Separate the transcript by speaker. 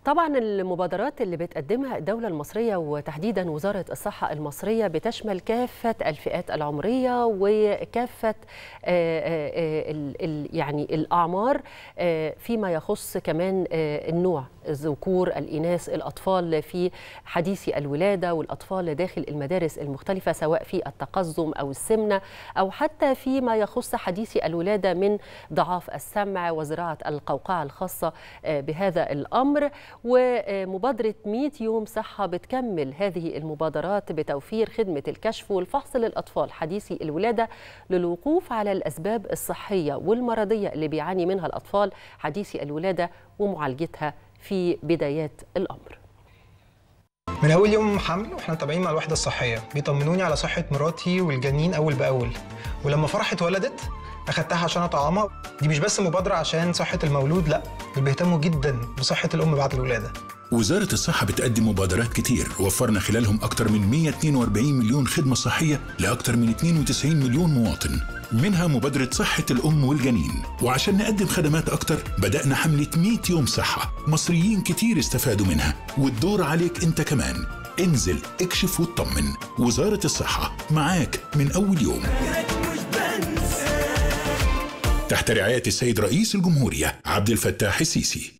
Speaker 1: طبعا المبادرات اللي بتقدمها الدولة المصرية وتحديدا وزارة الصحة المصرية بتشمل كافة الفئات العمرية وكافة يعني الأعمار فيما يخص كمان النوع الذكور الإناث الأطفال في حديثي الولادة والأطفال داخل المدارس المختلفة سواء في التقزم أو السمنة أو حتى فيما يخص حديثي الولادة من ضعاف السمع وزراعة القوقعة الخاصة بهذا الأمر ومبادرة 100 يوم صحة بتكمل هذه المبادرات بتوفير خدمة الكشف والفحص للأطفال حديثي الولادة للوقوف على الأسباب الصحية والمرضية اللي بيعاني منها الأطفال حديثي الولادة ومعالجتها في بدايات الأمر
Speaker 2: من اول يوم حمل واحنا متابعين مع الوحده الصحيه بيطمنوني على صحه مراتي والجنين اول باول ولما فرحت ولدت اخدتها عشان اطعمها دي مش بس مبادره عشان صحه المولود لا دول بيهتموا جدا بصحه الام بعد الولاده
Speaker 3: وزارة الصحة بتقدم مبادرات كتير وفرنا خلالهم أكثر من 142 مليون خدمة صحية لأكثر من 92 مليون مواطن منها مبادرة صحة الأم والجنين وعشان نقدم خدمات أكتر بدأنا حملة 100 يوم صحة مصريين كتير استفادوا منها والدور عليك أنت كمان انزل اكشف واطمن وزارة الصحة معاك من أول يوم تحت رعاية السيد رئيس الجمهورية عبد الفتاح السيسي